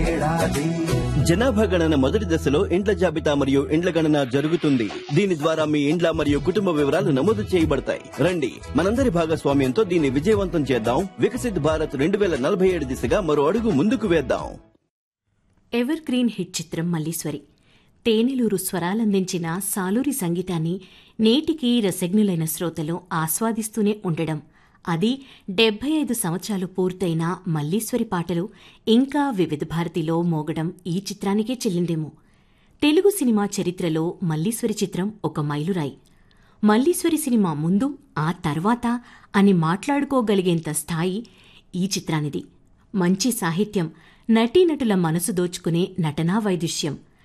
జనాభా గణన మొదటి దశలో ఇండ్ల జాబితా మరియు ఇండ్ల గణన జరుగుతుంది దీని ద్వారా మీ ఇండ్ల మరియు కుటుంబ వివరాలు నమోదు చేయబడతాయి రండి మనందరి భాగస్వామ్యంతో దీన్ని విజయవంతం చేద్దాం వికసిత్ భారత్ రెండు వేల నలభై ఏడు దిశగా మరో అడుగు ముందుకు వేద్దాం ఎవర్ గ్రీన్ హిట్ చిత్రం మల్లీశ్వరి తేనెలూరు స్వరాలందించిన సాలూరి సంగీతాన్ని నేటికి రసజ్ఞులైన శ్రోతలు ఆస్వాదిస్తూనే ఉండడం అది డెబ్బై ఐదు సంవత్సరాలు పూర్తయిన మల్లీశ్వరి పాటలు ఇంకా వివిధ భారతిలో మోగడం ఈ చిత్రానికే చెల్లిందేమో తెలుగు సినిమా చరిత్రలో మల్లీశ్వరి చిత్రం ఒక మైలురాయి మల్లీశ్వరి సినిమా ముందు ఆ తర్వాత అని మాట్లాడుకోగలిగేంత స్థాయి ఈ చిత్రానిది మంచి సాహిత్యం నటీనటుల మనసు దోచుకునే నటనా వైదుష్యం